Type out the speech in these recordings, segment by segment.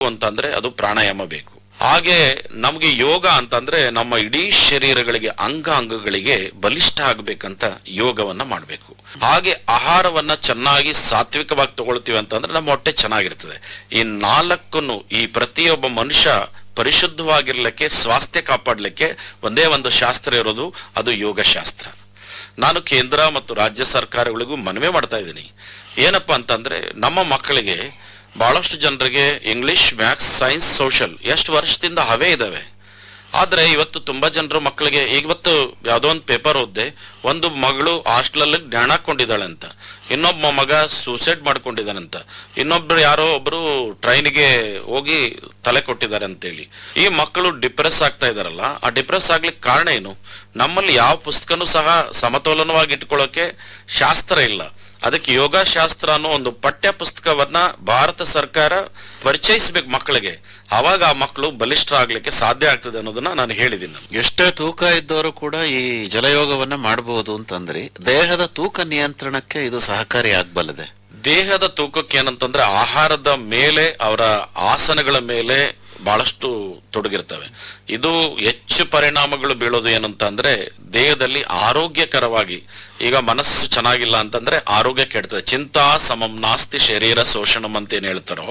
ಅಂತಂದ್ರೆ ಅದು ಪ್ರಾಣಾಯಾಮ ಬೇಕು ಹಾಗೆ ನಮಗೆ ಯೋಗ ಅಂತಂದ್ರೆ ನಮ್ಮ ಇಡೀ ಶರೀರಗಳಿಗೆ ಅಂಗ ಅಂಗಗಳಿಗೆ ಬಲಿಷ್ಠ ಆಗ್ಬೇಕಂತ ಯೋಗವನ್ನ ಮಾಡಬೇಕು ಹಾಗೆ ಆಹಾರವನ್ನ ಚೆನ್ನಾಗಿ ಸಾತ್ವಿಕವಾಗಿ ತಗೊಳ್ತೀವಿ ಅಂತಂದ್ರೆ ನಮ್ಮ ಹೊಟ್ಟೆ ಚೆನ್ನಾಗಿರ್ತದೆ ಈ ನಾಲ್ಕನ್ನು ಈ ಪ್ರತಿಯೊಬ್ಬ ಮನುಷ್ಯ ಪರಿಶುದ್ಧವಾಗಿರ್ಲಿಕ್ಕೆ ಸ್ವಾಸ್ಥ್ಯ ಕಾಪಾಡ್ಲಿಕ್ಕೆ ಒಂದೇ ಒಂದು ಶಾಸ್ತ್ರ ಇರೋದು ಅದು ಯೋಗ ಶಾಸ್ತ್ರ ನಾನು ಕೇಂದ್ರ ಮತ್ತು ರಾಜ್ಯ ಸರ್ಕಾರಗಳಿಗೂ ಮನವಿ ಮಾಡ್ತಾ ಇದ್ದೀನಿ ಏನಪ್ಪಾ ಅಂತಂದ್ರೆ ನಮ್ಮ ಮಕ್ಕಳಿಗೆ ಬಹಳಷ್ಟು ಜನರಿಗೆ ಇಂಗ್ಲಿಷ್ ಮ್ಯಾಥ್ಸ್ ಸೈನ್ಸ್ ಸೋಷಲ್ ಎಷ್ಟು ವರ್ಷದಿಂದ ಹವೇ ಇದಾವೆ ಆದ್ರೆ ಇವತ್ತು ತುಂಬಾ ಜನರು ಮಕ್ಕಳಿಗೆ ಇವತ್ತು ಯಾವ್ದೋ ಒಂದು ಪೇಪರ್ ಓದ್ದೆ ಒಂದು ಮಗಳು ಹಾಸ್ಟೆಲಲ್ಲಿ ಜ್ಞಾನ ಹಾಕೊಂಡಿದ್ದಾಳೆ ಅಂತ ಇನ್ನೊಬ್ಬ ಮಗ ಸೂಸೈಡ್ ಮಾಡ್ಕೊಂಡಿದ್ದಾನಂತ ಇನ್ನೊಬ್ರು ಯಾರೋ ಒಬ್ರು ಟ್ರೈನ್ಗೆ ಹೋಗಿ ತಲೆ ಕೊಟ್ಟಿದ್ದಾರೆ ಅಂತೇಳಿ ಈ ಮಕ್ಕಳು ಡಿಪ್ರೆಸ್ ಆಗ್ತಾ ಇದಾರಲ್ಲ ಆ ಡಿಪ್ರೆಸ್ ಆಗ್ಲಿಕ್ಕೆ ಕಾರಣ ಏನು ನಮ್ಮಲ್ಲಿ ಯಾವ ಪುಸ್ತಕನೂ ಸಹ ಸಮತೋಲನವಾಗಿ ಇಟ್ಕೊಳ್ಳೋಕೆ ಶಾಸ್ತ್ರ ಇಲ್ಲ ಅದಕ್ಕೆ ಯೋಗ ಶಾಸ್ತ್ರ ಅನ್ನೋ ಒಂದು ಪಠ್ಯ ಪುಸ್ತಕವನ್ನ ಭಾರತ ಸರ್ಕಾರ ಪರಿಚಯಿಸಬೇಕು ಮಕ್ಕಳಿಗೆ ಅವಾಗ ಆ ಮಕ್ಕಳು ಬಲಿಷ್ಠರಾಗ್ಲಿಕ್ಕೆ ಸಾಧ್ಯ ಆಗ್ತದೆ ಅನ್ನೋದನ್ನ ನಾನು ಹೇಳಿದ್ದೀನಿ ನಾನು. ಎಷ್ಟೇ ತೂಕ ಇದ್ದವರು ಕೂಡ ಈ ಜಲಯೋಗವನ್ನ ಮಾಡಬಹುದು ಅಂತಂದ್ರೆ ದೇಹದ ತೂಕ ನಿಯಂತ್ರಣಕ್ಕೆ ಇದು ಸಹಕಾರಿ ಆಗ್ಬಲ್ಲದೆ ದೇಹದ ತೂಕಕ್ಕೆ ಏನಂತಂದ್ರೆ ಆಹಾರದ ಮೇಲೆ ಅವರ ಆಸನಗಳ ಮೇಲೆ ಬಹಳಷ್ಟು ತೊಡಗಿರ್ತವೆ ಇದು ಹೆಚ್ಚು ಪರಿಣಾಮಗಳು ಬೀಳೋದು ಏನಂತ ಅಂದ್ರೆ ದೇಹದಲ್ಲಿ ಆರೋಗ್ಯಕರವಾಗಿ ಈಗ ಮನಸ್ಸು ಚೆನ್ನಾಗಿಲ್ಲ ಅಂತಂದ್ರೆ ಆರೋಗ್ಯ ಕೆಡ್ತದೆ ಚಿಂತಾ ಸಮಂ ನಾಸ್ತಿ ಶರೀರ ಶೋಷಣಂ ಅಂತ ಏನ್ ಹೇಳ್ತಾರೋ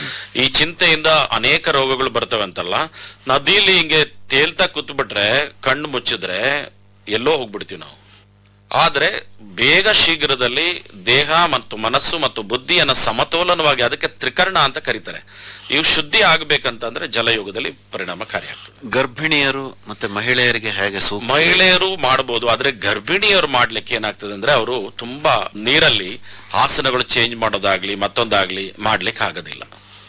ಈ ಚಿಂತೆಯಿಂದ ಅನೇಕ ರೋಗಗಳು ಬರ್ತವೆ ಅಂತಲ್ಲ ನದಿಲಿ ಹಿಂಗೆ ತೇಲ್ತಾ ಕೂತ್ಬಿಟ್ರೆ ಕಣ್ಣು ಮುಚ್ಚಿದ್ರೆ ಎಲ್ಲೋ ಹೋಗ್ಬಿಡ್ತೀವಿ ನಾವು ಆದ್ರೆ ಬೇಗ ಶೀಘ್ರದಲ್ಲಿ ದೇಹ ಮತ್ತು ಮನಸ್ಸು ಮತ್ತು ಬುದ್ಧಿಯನ್ನ ಸಮತೋಲನವಾಗಿ ಅದಕ್ಕೆ ತ್ರಿಕರ್ಣ ಅಂತ ಕರೀತಾರೆ ಇವು ಶುದ್ಧಿ ಆಗ್ಬೇಕಂತಂದ್ರೆ ಜಲಯೋಗದಲ್ಲಿ ಪರಿಣಾಮಕಾರಿಯಾಗ್ತದೆ ಗರ್ಭಿಣಿಯರು ಮತ್ತೆ ಮಹಿಳೆಯರಿಗೆ ಹೇಗೆ ಸೂಕ್ತ ಮಹಿಳೆಯರು ಮಾಡಬಹುದು ಆದ್ರೆ ಗರ್ಭಿಣಿಯರು ಮಾಡ್ಲಿಕ್ಕೆ ಏನಾಗ್ತದೆ ಅಂದ್ರೆ ಅವರು ತುಂಬಾ ನೀರಲ್ಲಿ ಆಸನಗಳು ಚೇಂಜ್ ಮಾಡೋದಾಗ್ಲಿ ಮತ್ತೊಂದಾಗ್ಲಿ ಮಾಡ್ಲಿಕ್ಕೆ ಆಗೋದಿಲ್ಲ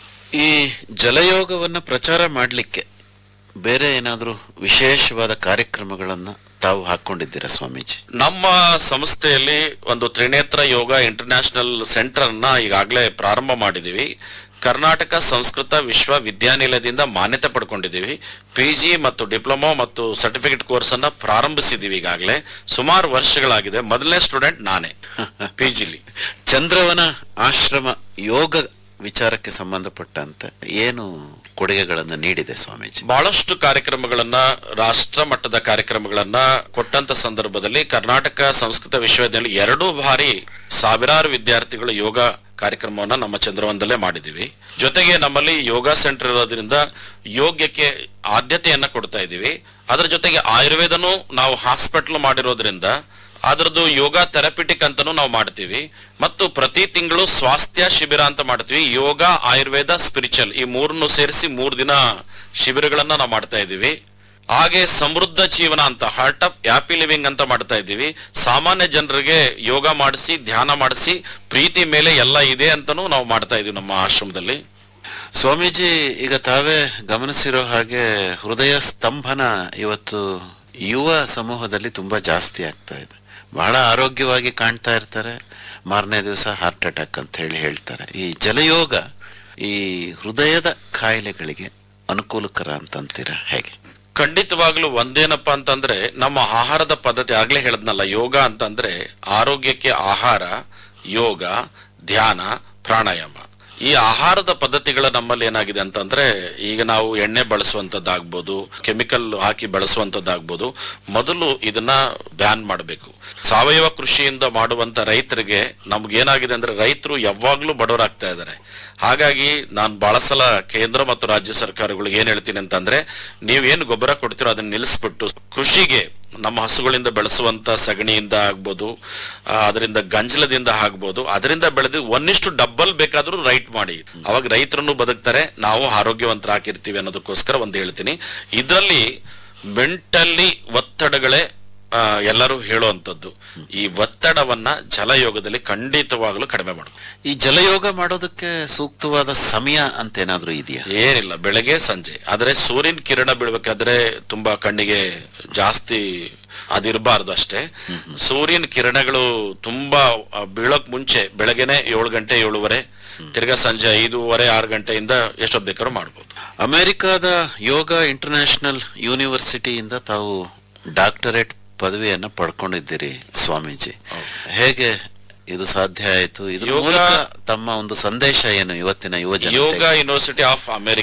ಈ ಜಲಯೋಗವನ್ನ ಪ್ರಚಾರ ಮಾಡಲಿಕ್ಕೆ ಬೇರೆ ಏನಾದರೂ ವಿಶೇಷವಾದ ಕಾರ್ಯಕ್ರಮಗಳನ್ನ ತಾವು ಹಾಕೊಂಡಿದ್ದೀರಾ ಸ್ವಾಮೀಜಿ ನಮ್ಮ ಸಂಸ್ಥೆಯಲ್ಲಿ ಒಂದು ತ್ರಿನೇತ್ರ ಯೋಗ ಇಂಟರ್ನ್ಯಾಷನಲ್ ಸೆಂಟರ್ ಅನ್ನ ಈಗಾಗಲೇ ಪ್ರಾರಂಭ ಮಾಡಿದೀವಿ ಕರ್ನಾಟಕ ಸಂಸ್ಕೃತ ವಿಶ್ವವಿದ್ಯಾನಿಲಯದಿಂದ ಮಾನ್ಯತೆ ಪಡ್ಕೊಂಡಿದ್ದೀವಿ ಪಿ ಜಿ ಮತ್ತು ಡಿಪ್ಲೊಮಾ ಮತ್ತು ಸರ್ಟಿಫಿಕೇಟ್ ಕೋರ್ಸ್ ಅನ್ನ ಪ್ರಾರಂಭಿಸಿದೀವಿ ಈಗಾಗಲೇ ಸುಮಾರು ವರ್ಷಗಳಾಗಿದೆ ಮೊದಲನೇ ಸ್ಟೂಡೆಂಟ್ ನಾನೇ ಪಿ ಜಿಲಿ ಚಂದ್ರವನ ಆಶ್ರಮ ಯೋಗ ವಿಚಾರಕ್ಕೆ ಸಂಬಂಧಪಟ್ಟಂತೆ ಏನು ಕೊಡುಗೆಗಳನ್ನು ನೀಡಿದೆ ಸ್ವಾಮೀಜಿ ಬಹಳಷ್ಟು ಕಾರ್ಯಕ್ರಮಗಳನ್ನ ರಾಷ್ಟ್ರ ಮಟ್ಟದ ಕಾರ್ಯಕ್ರಮಗಳನ್ನ ಕೊಟ್ಟಂತ ಸಂದರ್ಭದಲ್ಲಿ ಕರ್ನಾಟಕ ಸಂಸ್ಕೃತ ವಿಶ್ವವಿದ್ಯಾಲಯ ಎರಡೂ ಬಾರಿ ಸಾವಿರಾರು ವಿದ್ಯಾರ್ಥಿಗಳು ಯೋಗ ಕಾರ್ಯಕ್ರಮವನ್ನ ನಮ್ಮ ಚಂದ್ರವನದಲ್ಲೇ ಮಾಡಿದೀವಿ ಜೊತೆಗೆ ನಮ್ಮಲ್ಲಿ ಯೋಗ ಸೆಂಟರ್ ಇರೋದ್ರಿಂದ ಯೋಗ್ಯಕ್ಕೆ ಆದ್ಯತೆಯನ್ನ ಕೊಡ್ತಾ ಇದ್ದೀವಿ ಅದರ ಜೊತೆಗೆ ಆಯುರ್ವೇದನು ನಾವು ಹಾಸ್ಪಿಟಲ್ ಮಾಡಿರೋದ್ರಿಂದ ಅದರದ್ದು ಯೋಗ ಥೆರಪಿಟಿಕ್ ಅಂತಾನು ನಾವು ಮಾಡ್ತೀವಿ ಮತ್ತು ಪ್ರತಿ ತಿಂಗಳು ಸ್ವಾಸ್ಥ್ಯ ಶಿಬಿರ ಅಂತ ಮಾಡ್ತೀವಿ ಯೋಗ ಆಯುರ್ವೇದ ಸ್ಪಿರಿಚುವಲ್ ಈ ಮೂರನ್ನು ಸೇರಿಸಿ ಮೂರ್ ದಿನ ಶಿಬಿರಗಳನ್ನ ನಾವು ಮಾಡ್ತಾ ಇದ್ದೀವಿ ಹಾಗೆ ಸಮೃದ್ಧ ಜೀವನ ಅಂತ ಹಾರ್ಟ್ ಆಫ್ ಹ್ಯಾಪಿ ಲಿವಿಂಗ್ ಅಂತ ಮಾಡ್ತಾ ಇದ್ದೀವಿ ಸಾಮಾನ್ಯ ಜನರಿಗೆ ಯೋಗ ಮಾಡಿಸಿ ಧ್ಯಾನ ಮಾಡಿಸಿ ಪ್ರೀತಿ ಮೇಲೆ ಎಲ್ಲ ಇದೆ ಅಂತಾನು ನಾವು ಮಾಡ್ತಾ ಇದೀವಿ ನಮ್ಮ ಆಶ್ರಮದಲ್ಲಿ ಸ್ವಾಮೀಜಿ ಈಗ ತಾವೇ ಗಮನಿಸಿರೋ ಹಾಗೆ ಹೃದಯ ಸ್ತಂಭನ ಇವತ್ತು ಯುವ ಸಮೂಹದಲ್ಲಿ ತುಂಬಾ ಜಾಸ್ತಿ ಆಗ್ತಾ ಇದೆ ಬಹಳ ಆರೋಗ್ಯವಾಗಿ ಕಾಣ್ತಾ ಇರ್ತಾರೆ ಮಾರನೇ ದಿವಸ ಹಾರ್ಟ್ ಅಟ್ಯಾಕ್ ಅಂತ ಹೇಳಿ ಹೇಳ್ತಾರೆ ಈ ಜಲಯೋಗ ಈ ಹೃದಯದ ಕಾಯಿಲೆಗಳಿಗೆ ಅನುಕೂಲಕರ ಅಂತಂತೀರಾ ಹೇಗೆ ಖಂಡಿತವಾಗ್ಲೂ ಒಂದೇನಪ್ಪ ಅಂತಂದ್ರೆ ನಮ್ಮ ಆಹಾರದ ಪದ್ಧತಿ ಆಗ್ಲೇ ಹೇಳದ್ನಲ್ಲ ಯೋಗ ಅಂತಂದ್ರೆ ಆರೋಗ್ಯಕ್ಕೆ ಆಹಾರ ಯೋಗ ಧ್ಯಾನ ಪ್ರಾಣಾಯಾಮ ಈ ಆಹಾರದ ಪದ್ಧತಿಗಳ ನಮ್ಮಲ್ಲಿ ಏನಾಗಿದೆ ಅಂತಂದ್ರೆ ಈಗ ನಾವು ಎಣ್ಣೆ ಬಳಸುವಂತದ್ದಾಗ್ಬೋದು ಕೆಮಿಕಲ್ ಹಾಕಿ ಬಳಸುವಂತದ್ದಾಗ್ಬೋದು ಮೊದಲು ಇದನ್ನ ಬ್ಯಾನ್ ಮಾಡಬೇಕು ಸಾವಯವ ಕೃಷಿಯಿಂದ ಮಾಡುವಂತ ರೈತರಿಗೆ ನಮ್ಗೇನಾಗಿದೆ ಅಂದ್ರೆ ರೈತರು ಯಾವಾಗ್ಲೂ ಬಡವರಾಗ್ತಾ ಇದ್ದಾರೆ ಹಾಗಾಗಿ ನಾನು ಬಹಳ ಸಲ ಕೇಂದ್ರ ಮತ್ತು ರಾಜ್ಯ ಸರ್ಕಾರಗಳಿಗೆ ಏನ್ ಹೇಳ್ತೀನಿ ಅಂತಂದ್ರೆ ನೀವೇನು ಗೊಬ್ಬರ ಕೊಡ್ತೀರೋ ಅದನ್ನ ನಿಲ್ಲಿಸ್ಬಿಟ್ಟು ಕೃಷಿಗೆ ನಮ್ಮ ಹಸುಗಳಿಂದ ಬೆಳೆಸುವಂತ ಸಗಣಿಯಿಂದ ಆಗ್ಬೋದು ಆ, ಅದರಿಂದ ಗಂಜಲದಿಂದ ಆಗ್ಬೋದು ಅದರಿಂದ ಬೆಳೆದು ಒಂದಿಷ್ಟು ಡಬ್ಬಲ್ ಬೇಕಾದ್ರೂ ರೈಟ್ ಮಾಡಿ ಅವಾಗ ರೈತರನ್ನು ಬದುಕ್ತಾರೆ ನಾವು ಆರೋಗ್ಯವಂತರಾಗಿರ್ತೀವಿ ಅನ್ನೋದಕ್ಕೋಸ್ಕರ ಒಂದು ಹೇಳ್ತೀನಿ ಇದರಲ್ಲಿ ಮೆಂಟಲಿ ಒತ್ತಡಗಳೇ ಆ, ಎಲ್ಲರೂ ಹೇಳುವಂತದ್ದು ಈ ಒತ್ತಡವನ್ನ ಜಲಯೋಗದಲ್ಲಿ ಖಂಡಿತವಾಗ್ಲೂ ಕಡಿಮೆ ಮಾಡಬೇಕು ಈ ಜಲಯೋಗ ಮಾಡೋದಕ್ಕೆ ಸೂಕ್ತವಾದ ಸಮಯ ಅಂತ ಏನಾದ್ರೂ ಇದೆಯಾ ಏನಿಲ್ಲ ಬೆಳಗ್ಗೆ ಸಂಜೆ ಆದ್ರೆ ಸೂರ್ಯನ ಕಿರಣ ಬೀಳ್ಬೇಕಾದ್ರೆ ತುಂಬಾ ಕಣ್ಣಿಗೆ ಜಾಸ್ತಿ ಅದಿರಬಾರ್ದು ಅಷ್ಟೇ ಸೂರ್ಯನ ಕಿರಣಗಳು ತುಂಬಾ ಆ, ಬೀಳೋಕ್ ಮುಂಚೆ ಬೆಳಗ್ಗೆನೆ ಏಳು ಗಂಟೆ ಏಳುವರೆ ತಿರ್ಗಾ ಸಂಜೆ ಐದೂವರೆ ಆರು ಗಂಟೆಯಿಂದ ಎಷ್ಟೊತ್ತು ಬೇಕಾದ್ರೂ ಮಾಡ್ಬೋದು ಅಮೆರಿಕಾದ ಯೋಗ ಇಂಟರ್ನ್ಯಾಷನಲ್ ಯೂನಿವರ್ಸಿಟಿಯಿಂದ ತಾವು ಡಾಕ್ಟರೇಟ್ ಪದವಿಯನ್ನ ಪಡ್ಕೊಂಡಿದ್ದೀರಿ ಸ್ವಾಮೀಜಿ ಹೇಗೆ ಇದು ಸಾಧ್ಯ ಆಯ್ತು ಇದ್ರ ಯೋಗ- ಮೂಲಕ ತಮ್ಮ ಒಂದು ಸಂದೇಶ ಏನು ಇವತ್ತಿನ ಯುವ ಯೋಗ ಜನತೆ ಯೂನಿವರ್ಸಿಟಿ ಆಫ್ ಅಮೆರಿಕ